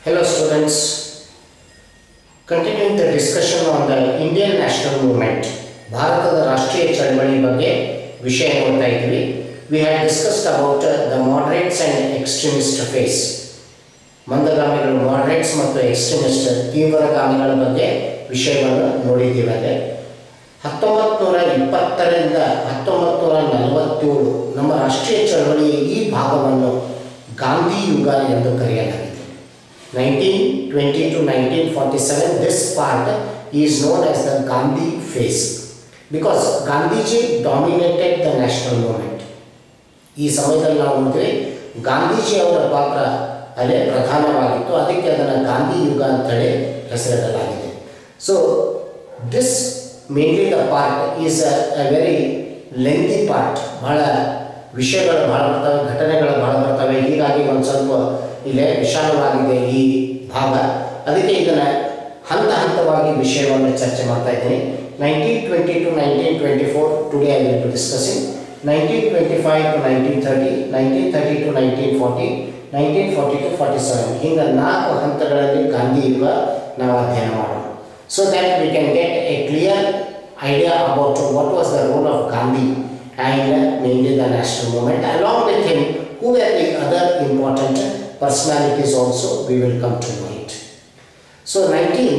Hello students, continuing the discussion on the Indian national movement, ಭಾರತದ ರಾಷ್ಟ್ರೀಯ ಚಳವಳಿ ಬಗ್ಗೆ ವಿಷಯ ನೋಡ್ತಾ ಇದ್ವಿ we had discussed about the moderates and extremist phase ಮಂದಗಾಮಿಗಳು ಮಾಡರೇಟ್ಸ್ ಮತ್ತು ಎಕ್ಸ್ಟ್ರೀಮಿಸ್ಟ್ ತೀವ್ರಗಾಮಿಗಳ ಬಗ್ಗೆ ವಿಷಯವನ್ನು ನೋಡಿದ್ದೀವಿ ಅದೇ ಹತ್ತೊಂಬತ್ತು ನೂರ ಇಪ್ಪತ್ತರಿಂದ ಹತ್ತೊಂಬತ್ತು ನೂರ ನಲವತ್ತೇಳು ನಮ್ಮ ರಾಷ್ಟ್ರೀಯ ಚಳವಳಿಯ ಈ ಭಾಗವನ್ನು ಗಾಂಧಿ ಯುಗ ಎಂದು ಕರೆಯಲಾಗಿದೆ nineteen twenty to nineteen forty seven this part is known as the Gandhi phase because Gandhiji dominated the national movement ಈ ಸಮಯದಲ್ಲಿ ನಾವು ನೋಡಿದ್ವಿ ಗಾಂಧೀಜಿ ಅವರ ಪಾತ್ರ ಅಲ್ಲೇ ಪ್ರಧಾನವಾಗಿತ್ತು ಅದಕ್ಕೆ ಅದನ್ನು ಗಾಂಧಿ ಯುಗ ಅಂತೇಳಿ ಹೆಸರಿಡಲಾಗಿದೆ so this mainly the part is a very lengthy part ಬಹಳ ವಿಷಯಗಳು ಭಾಳ ಬರ್ತವೆ ಘಟನೆಗಳು ಭಾಳ ಬರ್ತವೆ ಹೀಗಾಗಿ ಒಂದು ಸ್ವಲ್ಪ ಇಲ್ಲೇ ವಿಶಾಲವಾಗಿದೆ ಈ ಭಾಗ ಅದಕ್ಕೆ ಇದನ್ನು ಹಂತ ಹಂತವಾಗಿ ವಿಷಯವನ್ನು ಚರ್ಚೆ ಮಾಡ್ತಾ ಇದ್ದೀನಿ nineteen twenty to nineteen twenty four today I will be discussing nineteen twenty five to nineteen thirty nineteen thirty to nineteen forty nineteen forty to forty seven ಹಿಂಗೆ ನಾಲ್ಕು ಹಂತಗಳಲ್ಲಿ ಗಾಂಧಿ ಯುಗ ನಾವು ಅಧ್ಯಯನ ಮಾಡೋಣ so that we can get a clear idea about what was the role of Gandhi and mainly the national movement along with him who are the other important personalities also we will come to know it so nineteen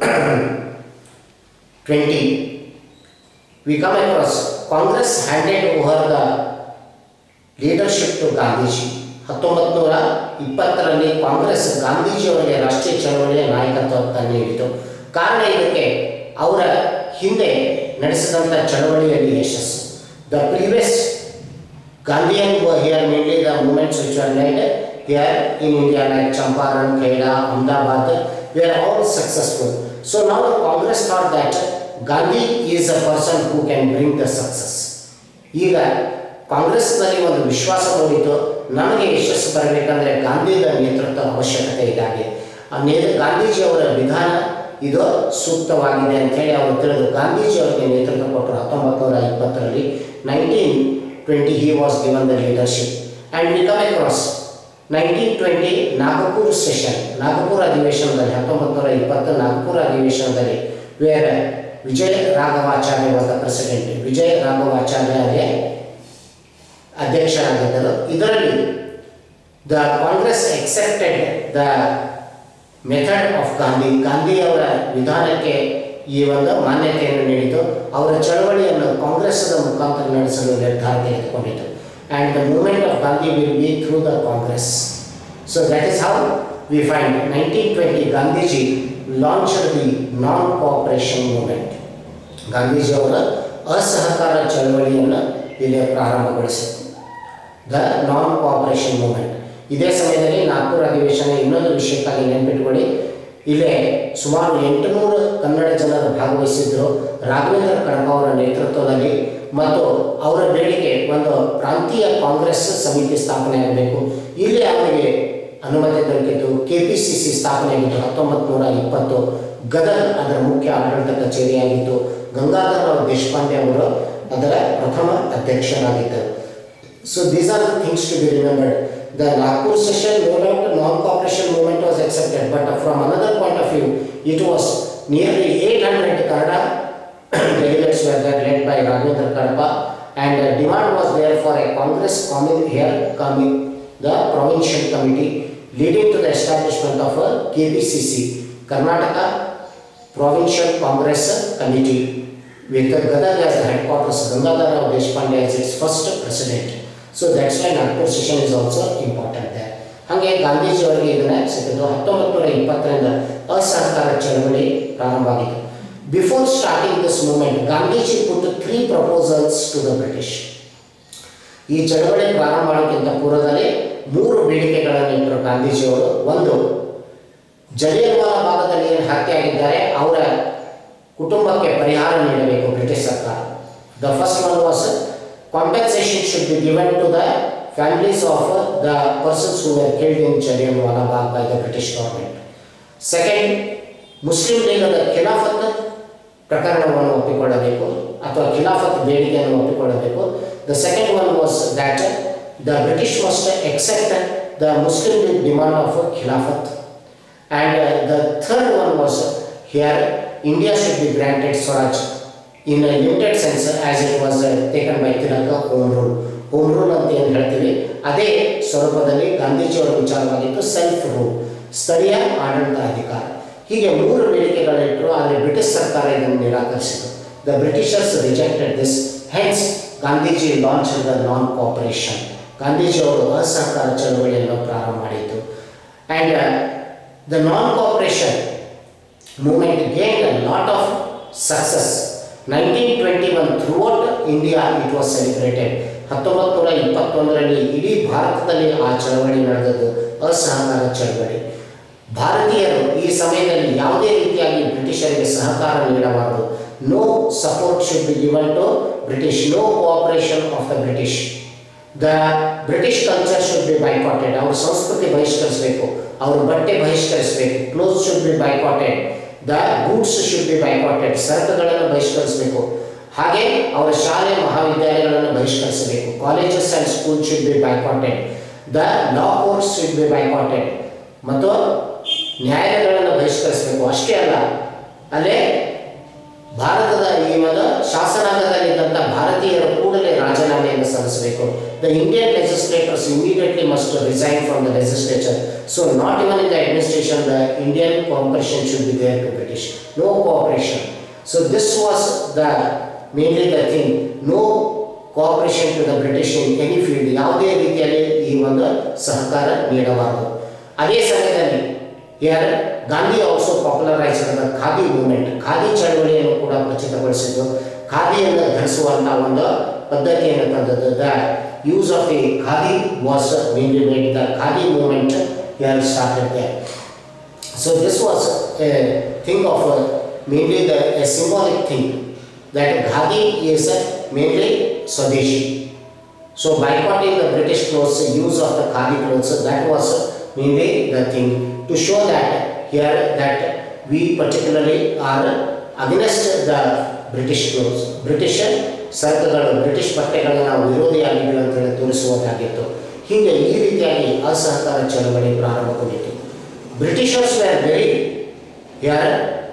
twenty we come across Congress handed over the leadership to Gandhiji ಹತ್ತೊಂಬತ್ತು ನೂರ ಇಪ್ಪತ್ತರಲ್ಲಿ ಕಾಂಗ್ರೆಸ್ ಗಾಂಧೀಜಿಯವರಿಗೆ ರಾಷ್ಟ್ರೀಯ ಚಳವಳಿಯ ನಾಯಕತ್ವವನ್ನು ನೀಡಿತು ಕಾರಣ ಇದಕ್ಕೆ ಅವರ ಹಿಂದೆ ನಡೆಸಿದಂಥ ಚಳವಳಿಯಲ್ಲಿ ಯಶಸ್ಸು the previous Gandhian here mainly the movements which are laid here in India like Champaran Kheda Ahmedabad we are all successful so ನಾವು Congress thought that Gandhi is a person who can bring the success ಈಗ ಕಾಂಗ್ರೆಸ್ನಲ್ಲಿ ಒಂದು ವಿಶ್ವಾಸ ಮೂಡಿತು ನಮಗೆ ಯಶಸ್ಸು ಬರಬೇಕಂದ್ರೆ ಗಾಂಧಿಯ ನೇತೃತ್ವ ಅವಶ್ಯಕತೆ ಇದಾಗಿದೆ ಆ ನೇ ಗಾಂಧೀಜಿಯವರ ವಿಧಾನ ಇದು ಸೂಕ್ತವಾಗಿದೆ ಅಂತೇಳಿ ಅವರು ತಿಳಿದು ಗಾಂಧೀಜಿಯವರಿಗೆ ನೇತೃತ್ವ ಕೊಟ್ಟರು ಹತ್ತೊಂಬತ್ತು ನೂರ ಇಪ್ಪತ್ತರಲ್ಲಿ nineteen twenty he was given the leadership and we come across nineteen twenty Nagpur session Nagpur ಅಧಿವೇಶನದಲ್ಲಿ ಹತ್ತೊಂಬತ್ತು ನೂರ ಇಪ್ಪತ್ತು ನಾಗಪುರ ಅಧಿವೇಶನದಲ್ಲಿ where Vijaya Raghavacharya was the president Vijaya Raghavacharya ಅಧ್ಯಕ್ಷರಾಗಿದ್ದರು ಇದರಲ್ಲಿ the Congress accepted the method of Gandhi ಗಾಂಧಿಯವರ ವಿಧಾನಕ್ಕೆ ಈ ಒಂದು ಮಾನ್ಯತೆಯನ್ನು ನೀಡಿತು ಅವರ ಚಳವಳಿಯನ್ನು ಕಾಂಗ್ರೆಸ್ದ ಮುಖಾಂತರ ನಡೆಸಲು ನಿರ್ಧಾರ ತೆಗೆದುಕೊಂಡಿತು and the movement of Gandhi will be through the Congress so that is how we find nineteen twenty Gandhiji launch the non cooperation movement ಗಾಂಧೀಜಿಯವರ ಅಸಹಕಾರ ಚಳವಳಿಯನ್ನು ಇಲ್ಲಿ ಪ್ರಾರಂಭಗೊಳಿಸಿತು ದ ನಾನ್ ಕೋಆಪರೇಷನ್ ಮೂಮೆಂಟ್ ಇದೇ ಸಮಯದಲ್ಲಿ ನಾಗ್ಪುರ ಅಧಿವೇಶನ ಇನ್ನೊಂದು ವಿಷಯಕ್ಕಾಗಿ ನೆನಪಿಟ್ಕೊಳ್ಳಿ ಇಲ್ಲೇ ಸುಮಾರು ಎಂಟುನೂರು ಕನ್ನಡ ಜನರು ಭಾಗವಹಿಸಿದ್ರು ರಾಘವೇಂದ್ರ ಕಡಪ ಅವರ ನೇತೃತ್ವದಲ್ಲಿ ಮತ್ತು ಅವರ ಬೇಡಿಕೆ ಒಂದು ಪ್ರಾಂತೀಯ ಕಾಂಗ್ರೆಸ್ ಸಮಿತಿ ಸ್ಥಾಪನೆ ಆಗಬೇಕು ಇಲ್ಲಿ ಅವರಿಗೆ ಅನುಮತಿ ದೊರಕಿತು ಕೆ ಪಿ ಸಿ ಸಿ ಸ್ಥಾಪನೆ ಆಗಿತ್ತು ಹತ್ತೊಂಬತ್ತು ನೂರ ಇಪ್ಪತ್ತು ಗದಗ್ ಅದರ ಮುಖ್ಯ ಆಡಳಿತ ಕಚೇರಿಯಾಗಿತ್ತು ಗಂಗಾಧರರಾವ್ ದೇಶಪಾಂಡೆ ಅವರು ಅದರ ಪ್ರಥಮ ಅಧ್ಯಕ್ಷರಾಗಿದ್ದರು so these are the things to be remembered the Nagpur session no doubt non cooperation movement was accepted but from another point of view it was nearly 800 Kannada delegates were there led by Raghavendra Kadapa and a demand was there for a Congress coming here coming the provincial committee leading to the establishment of a KPCC Karnataka Provincial Congress Committee with Gadag as the headquarters, Gangadhar Rao Deshpande as its first president. So that's why Nagpur session is also important there. ಹಾಗೆ ಗಾಂಧೀಜಿಯವರಿಗೆ ಇದನ್ನ ಸಿಕ್ಕಿದ್ದು ಹತ್ತೊಂಬತ್ತು ನೂರ ಇಪ್ಪತ್ತರಿಂದ ಅಸಹಕಾರ ಚಳವಳಿ ಪ್ರಾರಂಭ ಆಗಿತ್ತು before starting this movement Gandhiji put three proposals to the British ಈ ಚಳವಳಿ ಪ್ರಾರಂಭ ಮಾಡೋಕ್ಕಿಂತ ಪೂರ್ವದಲ್ಲಿ ಮೂರು ಬೇಡಿಕೆಗಳನ್ನು ಇಟ್ಟರು ಗಾಂಧೀಜಿಯವರು ಒಂದು ಜಲಿಯನ್ವಾಲಾ ಭಾಗದಲ್ಲಿ ಏನು ಹತ್ಯೆಯಾಗಿದ್ದಾರೆ ಅವರ ಕುಟುಂಬಕ್ಕೆ ಪರಿಹಾರ ನೀಡಬೇಕು ಬ್ರಿಟಿಷ್ ಸರ್ಕಾರ the first one was compensation should be given to the families of the persons who are killed in Jallianwala Bagh by the British government second Muslim ಲೀಗದ ಖಿಲಾಫತ್ ಪ್ರಕರಣವನ್ನು ಒಪ್ಪಿಕೊಳ್ಳಬೇಕು ಅಥವಾ ಖಿಲಾಫತ್ ಬೇಡಿಕೆಯನ್ನು ಒಪ್ಪಿಕೊಳ್ಳಬೇಕು the second one was that the British must accept the Muslim demand of Khilafat And uh, the third one was here India should be granted Swaraj in a limited sense as it was uh, taken by Tilaka Home Rule. Home Rule ಅಂತ ಏನು ಹೇಳ್ತೀವಿ ಅದೇ ಸ್ವರೂಪದಲ್ಲಿ ಗಾಂಧೀಜಿಯವರ ವಿಚಾರವಾಗಿತ್ತು self rule ಸ್ಥಳೀಯ ಆಡಳಿತ ಅಧಿಕಾರ ಹೀಗೆ ಮೂರು ಬೇಡಿಕೆಗಳಿಟ್ಟರು ಆದರೆ ಬ್ರಿಟಿಷ್ ಸರ್ಕಾರ ಇದನ್ನು ನಿರಾಕರಿಸಿತು the Britishers rejected this hence Gandhiji launch the non cooperation ಗಾಂಧೀಜಿಯವರು ಅಸಹಕಾರ ಚಳವಳಿಯನ್ನು ಪ್ರಾರಂಭ ಮಾಡಿತು and the non cooperation movement gained a lot of success. 1921 throughout India it was celebrated. ಹತ್ತೊಂಬತ್ತು ನೂರ ಇಪ್ಪತ್ತೊಂದರಲ್ಲಿ ಇಡೀ ಭಾರತದಲ್ಲಿ ಆ ಚಳವಳಿ ನಡೆದದ್ದು ಅಸಹಕಾರ ಚಳವಳಿ ಭಾರತೀಯರು ಈ ಸಮಯದಲ್ಲಿ ಯಾವುದೇ ರೀತಿಯಾಗಿ ಬ್ರಿಟಿಷರಿಗೆ ಸಹಕಾರ ನೀಡಬಾರದು no support should be given to British no cooperation of the British the British culture should be boycotted ಅವ್ರ ಸಂಸ್ಕೃತಿ ಬಹಿಷ್ಕರಿಸಬೇಕು ಅವ್ರ ಬಟ್ಟೆ ಬಹಿಷ್ಕರಿಸಬೇಕು cloth should be boycotted the goods should be boycotted ಸರಕುಗಳನ್ನು ಬಹಿಷ್ಕರಿಸಬೇಕು ಹಾಗೆ ಅವರ ಶಾಲೆ ಮಹಾವಿದ್ಯಾಲಯಗಳನ್ನು ಬಹಿಷ್ಕರಿಸಬೇಕು colleges and school should be boycotted the law courts should be boycotted ಮತ್ತು ನ್ಯಾಯಾಲಯಗಳನ್ನು ಬಹಿಷ್ಕರಿಸಬೇಕು ಅಷ್ಟೇ ಅಲ್ಲ ಅಲ್ಲೇ ಭಾರತದ ಈ ಒಂದು ಶಾಸನಾಂಗದಲ್ಲಿದ್ದಂಥ ಭಾರತೀಯರು ಕೂಡಲೇ ರಾಜೀನಾಮೆಯನ್ನು ಸಲ್ಲಿಸಬೇಕು the Indian legislators immediately must resign from the legislature so not even in the administration the Indian cooperation should be there to British no cooperation so this was the mainly the thing no cooperation to the British in any field ಯಾವುದೇ ರೀತಿಯಲ್ಲಿ ಈ ಒಂದು ಸಹಕಾರ ನೀಡಬಾರದು ಅದೇ ಸಮಯದಲ್ಲಿ ಯಾರು Gandhi also popularise the khadi movement khadi ಚಳವಳಿಯನ್ನು ಕೂಡ ಪ್ರಚಿತಗೊಳಿಸಿದ್ದು ಖಾದಿಯನ್ನು ಧರಿಸುವಂಥ ಒಂದು ಪದ್ಧತಿಯನ್ನು ತಂದದ್ದು the use of the khadi was mainly made the khadi movement ಯಾರು started they so this was a thing of mainly the a symbolic thing that Khadi is uh, mainly Swadeshi. So boycotting the British clothes, use of the Khadi clothes, that was uh, mainly the thing to show that here that we particularly are against the British clothes. British ಸರಕುಗಳು British ಬಟ್ಟೆಗಳನ್ನ ನಾವು ವಿರೋಧಿಯಾಗಿದ್ದೀವಿ ಅಂತೇಳಿ ತೋರಿಸುವುದಾಗಿತ್ತು ಹೀಗೆ ಈ ರೀತಿಯಾಗಿ ಅಸಹಕಾರ ಚಳವಳಿ ಪ್ರಾರಂಭಗೊಂಡಿತು ಬ್ರಿಟಿಷರ್ಸ್ ವೇರ್ ವೆರಿ ಯಾರ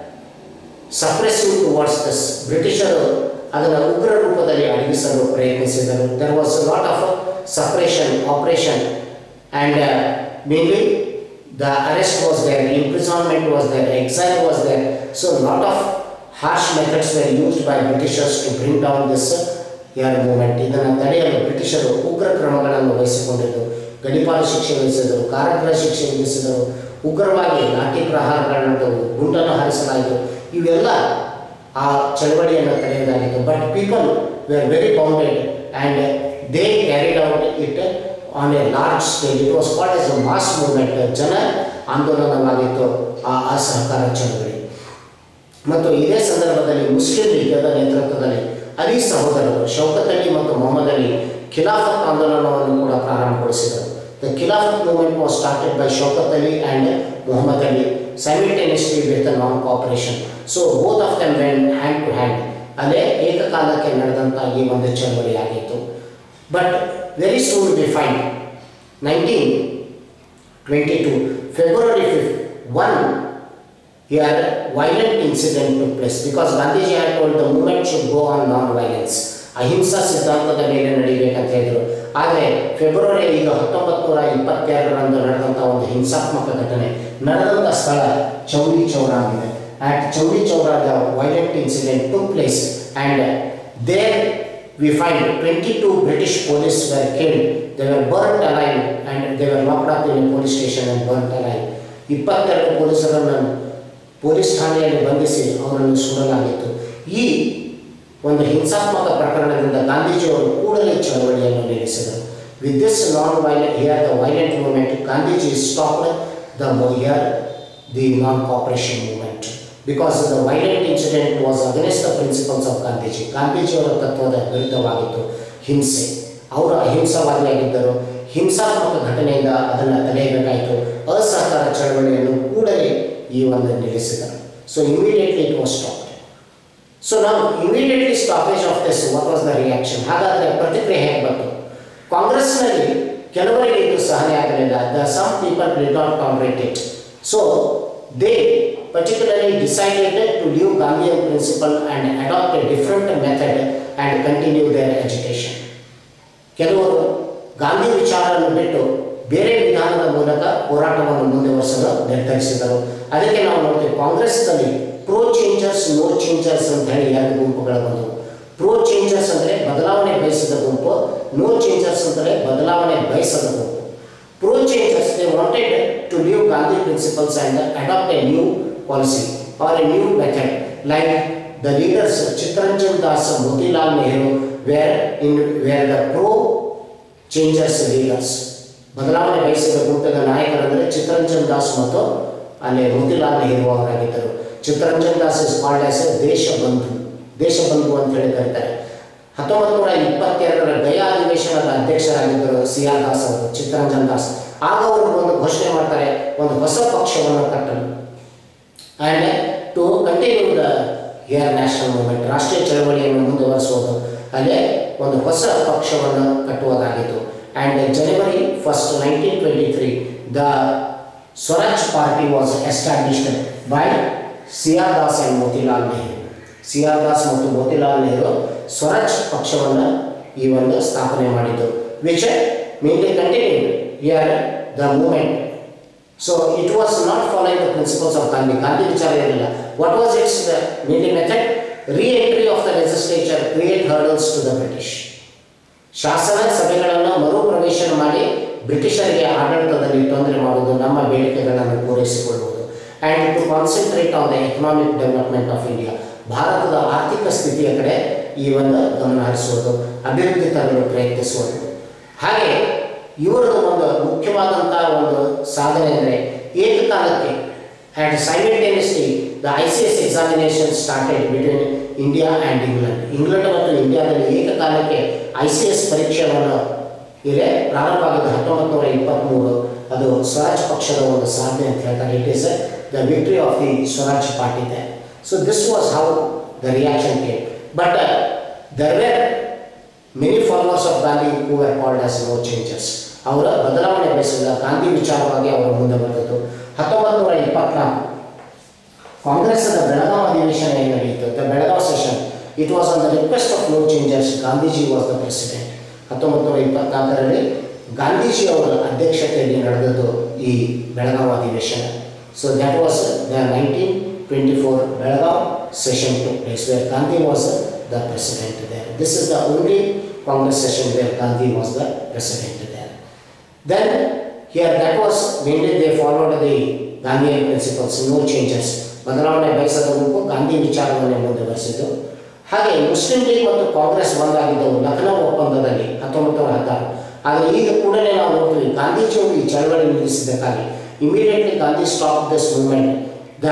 ಸಪ್ರೆಸಿವ್ ಟುವರ್ಡ್ಸ್ ದಿಸ್ ಬ್ರಿಟಿಷರು ಅದನ್ನು ಉಗ್ರ ರೂಪದಲ್ಲಿ ಅಡಗಿಸಲು ಪ್ರಯತ್ನಿಸಿದರು there was lot of suppression operation and mainly the arrest was there imprisonment was there exile was there so lot of harsh methods were used by Britishers to bring down this ಯಾರ್ movement ಇದನ್ನು ತಡೆಯಲು ಬ್ರಿಟಿಷರು ಉಗ್ರ ಕ್ರಮಗಳನ್ನು ವಹಿಸಿಕೊಂಡಿದ್ದು ಗಡಿಪಾರು ಶಿಕ್ಷೆ ವಿಧಿಸಿದರು ಕಾರಾಗೃಹ ಶಿಕ್ಷೆ ವಿಧಿಸಿದರು ಉಗ್ರವಾಗಿ ಲಾಠಿ ಪ್ರಹಾರಗಳನ್ನು ಗುಂಡನ್ನು ಹಾರಿಸಲಾಯಿತು ಇವೆಲ್ಲ ಆ ಚಳವಳಿಯನ್ನು ತಡೆಯುವುದಾಗಿತ್ತು but people were very bounded and they carried out it on a large stage it was called as a mass movement ಜನ ಆಂದೋಲನವಾಗಿತ್ತು ಆ ಅಸಹಕಾರ ಚಳವಳಿ ಮತ್ತು ಇದೇ ಸಂದರ್ಭದಲ್ಲಿ ಮುಸ್ಲಿಂ ಲೀಗದ ನೇತೃತ್ವದಲ್ಲಿ ಅಲಿ ಸಹೋದರರು ಶೌಕತ್ ಅಲಿ ಮತ್ತು ಮೊಹಮ್ಮದ್ ಅಲಿ ಖಿಲಾಫತ್ ಆಂದೋಲನವನ್ನು ಕೂಡ ಪ್ರಾರಂಭಗೊಳಿಸಿದರು the Khilafat movement was started by Shaukat Ali and Mohammad Ali simultaneously with non cooperation so both of them when hand to hand ಅದೇ ಏಕಕಾಲಕ್ಕೆ ನಡೆದಂಥ ಈ ಒಂದು ಚಳವಳಿ ಆಗಿತ್ತು but very soon we find nineteen twenty two February fifth one here violent incident took place because Gandhiji had told the movement should go on non-violence. ಅಹಿಂಸಾ ಸಿದ್ಧಾಂತದ ಮೇಲೆ ನಡೀಬೇಕಂತ ಹೇಳಿದರು ಆದರೆ ಫೆಬ್ರವರಿ ಈಗ ಹತ್ತೊಂಬತ್ತು ನೂರ ಇಪ್ಪತ್ತೆರಡರಂದು ನಡೆದಂಥ ಒಂದು ಹಿಂಸಾತ್ಮಕ ಘಟನೆ ನಡೆದಂಥ ಸ್ಥಳ ಚೌರಿ ಚೌರ ಆಗಿದೆ at Chauri Chaura the violent incident took place and there we find twenty two British police were killed they were burnt alive and they were locked up in police station and burnt alive ಇಪ್ಪತ್ತೆರಡು ಪೊಲೀಸರನ್ನು police ಠಾಣೆಯಲ್ಲಿ ಬಂಧಿಸಿ ಅವರನ್ನು ಸುಡಲಾಗಿತ್ತು ಈ ಒಂದು ಹಿಂಸಾತ್ಮಕ ಪ್ರಕರಣದಿಂದ ಗಾಂಧೀಜಿಯವರು ಕೂಡಲೇ ಚಳವಳಿಯನ್ನು ನಿಲ್ಲಿಸಿದರು with this non violent here the violent movement Gandhiji stop the here the non cooperation movement because the violent incident was against the principles of Gandhiji ಗಾಂಧೀಜಿಯವರ ತತ್ವದ ವಿರುದ್ಧವಾಗಿತ್ತು ಹಿಂಸೆ ಅವರು ಅಹಿಂಸವಾದಿಯಾಗಿದ್ದರು ಹಿಂಸಾತ್ಮಕ ಘಟನೆಯಿಂದ ಅದನ್ನು ತಡೆಯಬೇಕಾಯಿತು ಅಸಹಕಾರ ಚಳವಳಿಯನ್ನು ಕೂಡಲೇ ಈ ಒಂದು ನಿಲ್ಲಿಸಿದರು so immediately it was stop so ನಾವು immediately stoppage of this what was the reaction ಹಾಗಾದರೆ ಪ್ರತಿಕ್ರಿಯೆ ಹೇಗೆ ಬಂತು ಕಾಂಗ್ರೆಸ್ನಲ್ಲಿ ಕೆಲವರಿಗೆ ಇದು ಸಹನೆ ಆಗಲಿಲ್ಲ the some people did not ಕಾಂಗ್ರೇಟ್ it so they particularly decided to leave Gandhian principle and adopt a different method and continue their education. ಕೆಲವರು ಗಾಂಧಿ ವಿಚಾರವನ್ನು ಬಿಟ್ಟು ಬೇರೆ ವಿಧಾನದ ಮೂಲಕ ಹೋರಾಟವನ್ನು ಮುಂದುವರಿಸಲು ನಿರ್ಧರಿಸಿದರು ಅದಕ್ಕೆ ನಾವು ನೋಡ್ತೀವಿ ಕಾಂಗ್ರೆಸ್ನಲ್ಲಿ ಪ್ರೋ ಚೇಂಜರ್ಸ್ ನೋ ಚೇಂಜರ್ಸ್ ಅಂತ ಹೇಳಿ ಎರಡು ಗುಂಪುಗಳು ಬಂದವು ಪ್ರೋ ಚೇಂಜರ್ಸ್ ಅಂದರೆ ಬದಲಾವಣೆ ಬಯಸಿದ ಗುಂಪು ನೋ ಚೇಂಜರ್ಸ್ ಅಂದರೆ ಬದಲಾವಣೆ ಬಯಸದ ಗುಂಪು pro changers they wanted to leave Gandhi principles and adopt a new policy or a new method like the leaders Chittaranjan Das Motilal Nehru were in were the pro changers leaders ಬದಲಾವಣೆ ಬಯಸಿದ ಗುಂಪಿನ ನಾಯಕರಂದರೆ ಚಿತ್ತರಂಜನ್ ದಾಸ್ ಮತ್ತು ಅಲ್ಲಿ ಮೋತಿಲಾಲ್ ನೆಹರು ಅವರಾಗಿದ್ದರು Chittaranjan Das is called as a Deshbandhu Deshbandhu ಅಂತ ಹೇಳಿ ಕರೀತಾರೆ ಹತ್ತೊಂಬತ್ತು ನೂರ ಇಪ್ಪತ್ತೆರಡರ ಗಯಾ ಅಧಿವೇಶನದ ಅಧ್ಯಕ್ಷರಾಗಿದ್ದರು ಸಿ ಆರ್ ದಾಸ್ ಅವರು ಚಿತ್ತರಂಜನ್ ದಾಸ್ ಆಗ ಅವರು ಒಂದು ಘೋಷಣೆ ಮಾಡ್ತಾರೆ ಒಂದು ಹೊಸ ಪಕ್ಷವನ್ನು ಕಟ್ಟಲು and to continue the air national movement ರಾಷ್ಟ್ರೀಯ ಚಳವಳಿಯನ್ನು ಮುಂದುವರಿಸುವುದು ಅಲ್ಲೇ ಒಂದು ಹೊಸ ಪಕ್ಷವನ್ನು ಕಟ್ಟುವುದಾಗಿತ್ತು and January first nineteen twenty three the Swaraj Party was established by C R Das and Motilal Nehru C R Das ಮತ್ತು ಮೋತಿಲಾಲ್ ನೆಹರು ಸ್ವರಾಜ್ ಪಕ್ಷವನ್ನು ಈ ಒಂದು ಸ್ಥಾಪನೆ ಮಾಡಿದ್ದು which mainly continued here the movement so it was not following the principles of Gandhi Gandhi ವಿಚಾರ ಇರಲಿಲ್ಲ what was it's the mainly method reentry of the legislature create hurdles to the British ಶಾಸನ ಸಭೆಗಳನ್ನು ಮರುಪ್ರವೇಶನ ಮಾಡಿ ಬ್ರಿಟಿಷರಿಗೆ ಆಡಳಿತದಲ್ಲಿ ತೊಂದರೆ ಮಾಡುವುದು ನಮ್ಮ ಬೇಡಿಕೆಗಳನ್ನು ಪೂರೈಸಿಕೊಳ್ಳುವುದು and to concentrate on the economic development of India ಭಾರತದ ಆರ್ಥಿಕ ಸ್ಥಿತಿಯ ಕಡೆ ಈ ಒಂದು ಗಮನ ಹರಿಸುವುದು ಅಭಿವೃದ್ಧಿ ತರಲು ಪ್ರಯತ್ನಿಸುವುದು ಹಾಗೆ ಇವರದು ಒಂದು ಮುಖ್ಯವಾದಂಥ ಒಂದು ಸಾಧನೆ ಅಂದರೆ ಏಕಕಾಲಕ್ಕೆ and simultaneously the I C S examination started between India and England England ಮತ್ತು ಇಂಡಿಯಾದಲ್ಲಿ ಏಕಕಾಲಕ್ಕೆ ಐ ಸಿ ಎಸ್ ಪರೀಕ್ಷೆಯನ್ನು ಇಲ್ಲೇ ಪ್ರಾರಂಭ ಆಗಿದ್ದು ಹತ್ತೊಂಬತ್ತು ನೂರ ಇಪ್ಪತ್ತ್ಮೂರು ಅದು ಸ್ವರಾಜ್ ಪಕ್ಷದ ಒಂದು ಸಾಧನೆ ಅಂತ ಹೇಳ್ತಾರೆ it is the victory of the Swaraj Party they so this was how the reaction came but there were many followers of Gandhi who are called as no changes ಅವರ ಬದಲಾವಣೆ ಬಯಸಿಲ್ಲ ಗಾಂಧಿ ವಿಚಾರವಾಗಿ ಅವರು ಮುಂದೆ ಬಂದದ್ದು ಹತ್ತೊಂಬತ್ತು ನೂರ ಇಪ್ಪತ್ನಾಲ್ಕು ಕಾಂಗ್ರೆಸ್ನ ಬೆಳಗಾವಿ ಅಧಿವೇಶನ ಏನು ನಡೆಯಿತು the Belagavi session it was on the request of no changers Gandhiji was the president ಹತ್ತೊಂಬತ್ತು ನೂರ ಇಪ್ಪತ್ನಾಲ್ಕರಲ್ಲಿ ಗಾಂಧೀಜಿ ಅವರ ಅಧ್ಯಕ್ಷತೆಯಲ್ಲಿ ನಡೆದದ್ದು ಈ ಬೆಳಗಾವಿ ಅಧಿವೇಶನ so that was the nineteen twenty four Belgaum session to place where Gandhi was the president there this is the only Congress session where Gandhi was the president there then here that was mainly they followed the Gandhian principles no changes ಬದಲಾವಣೆ ಬಯಸದ ಗುಂಪು ಗಾಂಧಿ ವಿಚಾರವನ್ನೇ ಮುಂದುವರಿಸಿತು ಹಾಗೆ Muslim league ಮತ್ತು ಕಾಂಗ್ರೆಸ್ ಒಂದಾಗಿದ್ದವು ಲಖನೌ ಒಪ್ಪಂದದಲ್ಲಿ ಹತ್ತೊಂಬತ್ತು ನೂರ ಹತ್ತಾರು ಆದರೆ ಈಗ ಕೂಡಲೇ ನಾವು ನೋಡ್ತೀವಿ ಗಾಂಧೀಜಿಯವರು ಈ ಚಳವಳಿ ನಿಲ್ಲಿಸಿದ್ದಕ್ಕಾಗಿ immediately Gandhi stop this movement the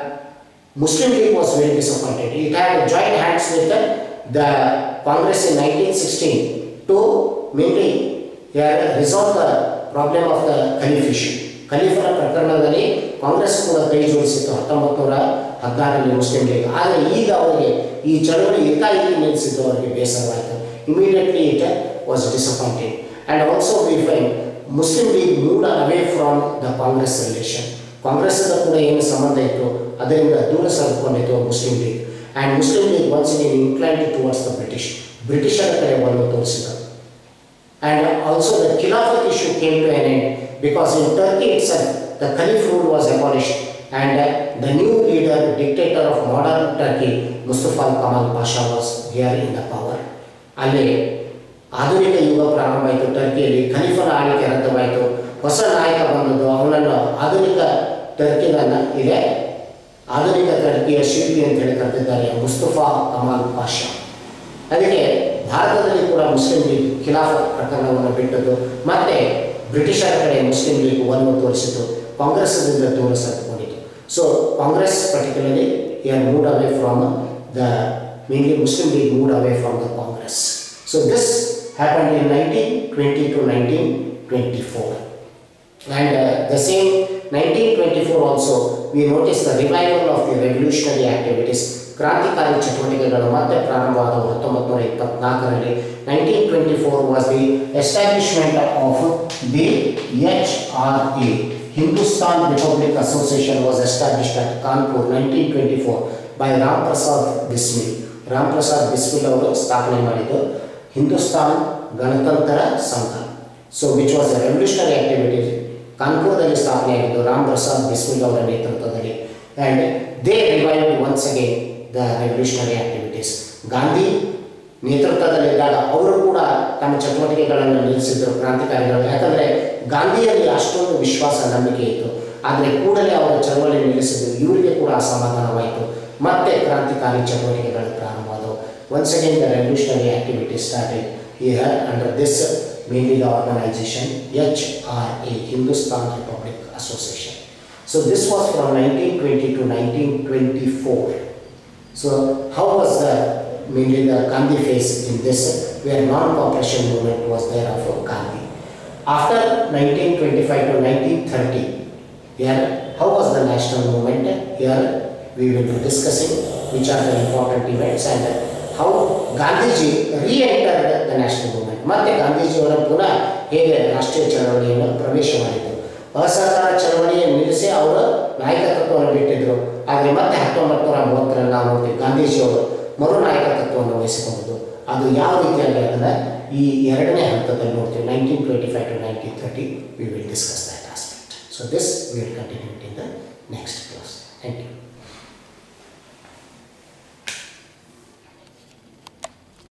Muslim League was very disappointed. It had joined hands with the, the Congress in 1916 to mainly yeah, resolve the problem of the Khalif issue. ಖಲೀಫರ ಪ್ರಕರಣದಲ್ಲಿ ಕಾಂಗ್ರೆಸ್ ಕೂಡ ಕೈ ಜೋಡಿಸಿತ್ತು ಹತ್ತೊಂಬತ್ತು ನೂರ ಹದಿನಾರರಲ್ಲಿ ಮುಸ್ಲಿಂ ಲೀಗ್ ಆದರೆ ಈಗ ಅವರಿಗೆ ಈ ಚಳವಳಿ ಏಕಾಏಕಿ ನಿಲ್ಲಿಸಿದ್ದು ಅವರಿಗೆ ಬೇಸರವಾಯಿತು immediately it was disappointed and also we find Muslim League moved away from the Congress relation ಕಾಂಗ್ರೆಸ್ಸಿಂದ ಕೂಡ ಏನು ಸಂಬಂಧ ಇತ್ತು ಅದರಿಂದ ದೂರ ಸರಿದುಕೊಂಡಿತ್ತು Muslim League and Muslim League once in inclined towards the British ಬ್ರಿಟಿಷರ ಕಡೆ ಒಲವು ತೋರಿಸಿದರು and also the Khilafat issue came to an end because in Turkey it's the Khalif rule was abolished and the new leader dictator of modern Turkey ಮುಸ್ತಫಾಲ್ Kemal Pasha was here in the power ಅಲ್ಲಿ ಆಧುನಿಕ ಯುಗ ಪ್ರಾರಂಭ ಆಯಿತು ಟರ್ಕಿಯಲ್ಲಿ ಖಲೀಫನ ಆಳ್ವಿಕೆ ರದ್ದವಾಯಿತು ಹೊಸ ನಾಯಕ ಬಂದದ್ದು ಅವನನ್ನು ಆಧುನಿಕ ಟರ್ಕಿನ ಇದೆ ಆಧುನಿಕ ಟರ್ಕಿಯ ಶಿಲ್ಪಿ ಅಂತ ಹೇಳಿ ಕರೆದಿದ್ದಾರೆ ಮುಸ್ತಫಾ ಕಮಾಲ್ ಪಾಷಾ ಅದಕ್ಕೆ ಭಾರತದಲ್ಲಿ ಕೂಡ ಮುಸ್ಲಿಂ ಲೀಗ್ ಖಿಲಾಫತ್ ಪ್ರಕರಣವನ್ನು ಬಿಟ್ಟದ್ದು ಮತ್ತೆ ಬ್ರಿಟಿಷರ ಕಡೆ ಮುಸ್ಲಿಂ ಲೀಗ್ ಒಲವು ತೋರಿಸಿತು ಕಾಂಗ್ರೆಸ್ನಿಂದ ದೂರ ಸರಿದುಕೊಂಡಿತು so Congress particularly are moved away from the mainly Muslim League moved away from the Congress so this happen in nineteen twenty to nineteen twenty four And uh, the same 1924 also, we notice the revival of the revolutionary activities. ಕ್ರಾಂತಿಕಾರಿ ಚಟುವಟಿಕೆಗಳು ಮತ್ತೆ ಪ್ರಾರಂಭವಾದವು ಹತ್ತೊಂಬತ್ತು ನೂರ ಇಪ್ಪತ್ನಾಲ್ಕರಲ್ಲಿ nineteen twenty four was the establishment of the H R A Hindustan Republic Association was established at Kanpur 1924 by Ram Prasad Bismil. Ram Prasad Bismil ಅವರು ಸ್ಥಾಪನೆ ಮಾಡಿದ್ದು ಹಿಂದೂಸ್ತಾನ್ ಗಣತಂತ್ರ ಸಂಘ so which was revolutionary activities ಕಾನ್ಪುರದಲ್ಲಿ ಸ್ಥಾಪನೆಯಾಗಿದ್ದು ರಾಮ್ ಪ್ರಸಾದ್ ಬಿಸ್ಮಿಲ್ ಅವರ ನೇತೃತ್ವದಲ್ಲಿ and they revive once again the revolutionary activities Gandhi ನೇತೃತ್ವದಲ್ಲಿದ್ದಾಗ ಅವರು ಕೂಡ ತಮ್ಮ ಚಟುವಟಿಕೆಗಳನ್ನು ನಿಲ್ಲಿಸಿದ್ರು ಕ್ರಾಂತಿಕಾರಿಗಳು ಯಾಕಂದರೆ ಗಾಂಧಿಯಲ್ಲಿ ಅಷ್ಟೊಂದು ವಿಶ್ವಾಸ ನಂಬಿಕೆ ಇತ್ತು ಆದರೆ ಕೂಡಲೇ ಅವರ ಚಳವಳಿ ನಿಲ್ಲಿಸಿದ್ರು ಇವರಿಗೆ ಕೂಡ ಅಸಮಾಧಾನವಾಯಿತು ಮತ್ತೆ ಕ್ರಾಂತಿಕಾರಿ ಚಟುವಟಿಕೆಗಳು ಪ್ರಾರಂಭವಾದವು once again the revolutionary activity started here under this mainly the organisation H R A Hindustan Republic Association so this was from nineteen twenty to nineteen twenty four So how was the mainly the Gandhi phase in this where non-cooperation movement was there of Gandhi. After 1925 to 1930, here how was the national movement? Here we will be discussing which are the important events and how Gandhiji re-entered the national movement. ಮತ್ತೆ ಗಾಂಧೀಜಿಯವರ ಪುನಃ ಹೇಗೆ ರಾಷ್ಟ್ರೀಯ ಚಳವಳಿಯನ್ನು ಪ್ರವೇಶ ಮಾಡಿದರು ಅಸಹಕಾರ ಚಳವಳಿಯನ್ನು ನಿಲ್ಲಿಸಿ ಅವರು ನಾಯಕತ್ವವನ್ನು ಬಿಟ್ಟಿದ್ರು ಆದರೆ ಮತ್ತೆ ಹತ್ತೊಂಬತ್ತು ನೂರ ಮೂವತ್ತರಲ್ಲಿ ನಾವು ನೋಡ್ತೀವಿ ಗಾಂಧೀಜಿಯವರು ಮರು ನಾಯಕತ್ವವನ್ನು ವಹಿಸಿಕೊಂಡದ್ದು ಅದು ಯಾವ ರೀತಿಯಾಗಿ ಅದನ್ನು ಈ ಎರಡನೇ ಹಂತದಲ್ಲಿ ನೋಡ್ತೀವಿ nineteen twenty five to nineteen thirty we will discuss that aspect so this will continue in the next class thank you